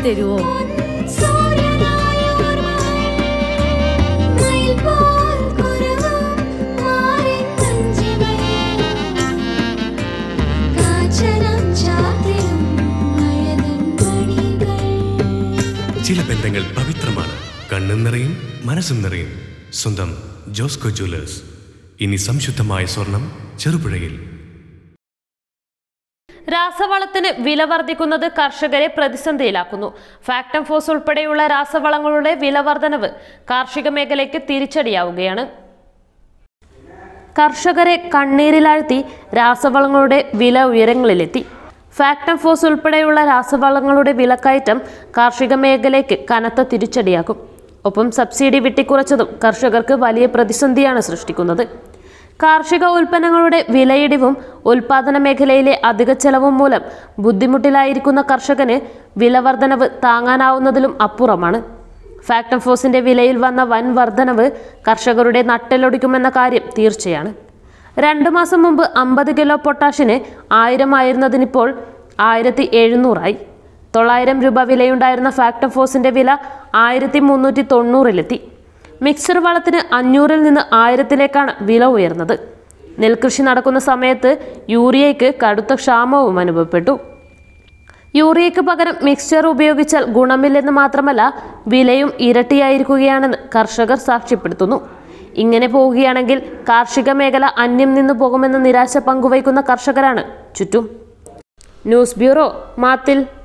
തരുമോ ചില ബന്ധങ്ങൾ പവിത്രമാണ് കണ്ണും നിറയും മനസ്സും നിറയും സ്വന്തം ജോസ്കോ ജ്വല്ലേഴ്സ് ഇനി സംശുദ്ധമായ സ്വർണം ചെറുപുഴയിൽ രാസവളത്തിന് വില വർദ്ധിക്കുന്നത് കർഷകരെ പ്രതിസന്ധിയിലാക്കുന്നു ഫാക്ടം ഫോസ് ഉൾപ്പെടെയുള്ള രാസവളങ്ങളുടെ വില വർധനവ് കാർഷിക മേഖലയ്ക്ക് തിരിച്ചടിയാവുകയാണ് കർഷകരെ കണ്ണീരിലാഴ്ത്തി രാസവളങ്ങളുടെ വില ഉയരങ്ങളിലെത്തി ഫാക്ടം ഫോസ് ഉൾപ്പെടെയുള്ള രാസവളങ്ങളുടെ വിലക്കയറ്റം കാർഷിക മേഖലയ്ക്ക് കനത്ത തിരിച്ചടിയാക്കും ഒപ്പം സബ്സിഡി വെട്ടിക്കുറച്ചതും കർഷകർക്ക് വലിയ പ്രതിസന്ധിയാണ് സൃഷ്ടിക്കുന്നത് കാർഷിക ഉൽപ്പന്നങ്ങളുടെ വിലയിടിവും ഉൽപാദന മേഖലയിലെ അധിക ചെലവും മൂലം ബുദ്ധിമുട്ടിലായിരിക്കുന്ന കർഷകന് വില വർധനവ് താങ്ങാനാവുന്നതിലും അപ്പുറമാണ് ഫാക്ടം ഫോസിന്റെ വിലയിൽ വന്ന വൻ വർധനവ് കർഷകരുടെ നട്ടെല്ലൊടിക്കുമെന്ന കാര്യം തീർച്ചയാണ് രണ്ടു മാസം മുമ്പ് അമ്പത് കിലോ പൊട്ടാഷിന് ആയിരം ആയിരുന്നതിനിപ്പോൾ ആയിരത്തി എഴുന്നൂറായി തൊള്ളായിരം രൂപ വിലയുണ്ടായിരുന്ന ഫാക്ടം ഫോസിന്റെ വില ആയിരത്തി മുന്നൂറ്റി തൊണ്ണൂറിലെത്തി മിക്സർ വളത്തിന് അഞ്ഞൂറിൽ നിന്ന് ആയിരത്തിലേക്കാണ് വില ഉയർന്നത് നെൽകൃഷി നടക്കുന്ന സമയത്ത് യൂറിയയ്ക്ക് കടുത്ത ക്ഷാമവും അനുഭവപ്പെട്ടു യൂറിയയ്ക്ക് പകരം മിക്സ്ചർ ഉപയോഗിച്ചാൽ ഗുണമില്ലെന്ന് മാത്രമല്ല വിലയും ഇരട്ടിയായിരിക്കുകയാണെന്ന് കർഷകർ സാക്ഷ്യപ്പെടുത്തുന്നു ഇങ്ങനെ പോവുകയാണെങ്കിൽ കാർഷിക മേഖല അന്യം നിന്നു പോകുമെന്ന നിരാശ പങ്കുവയ്ക്കുന്ന കർഷകരാണ് ചുറ്റും ന്യൂസ് ബ്യൂറോ മാത്തിൽ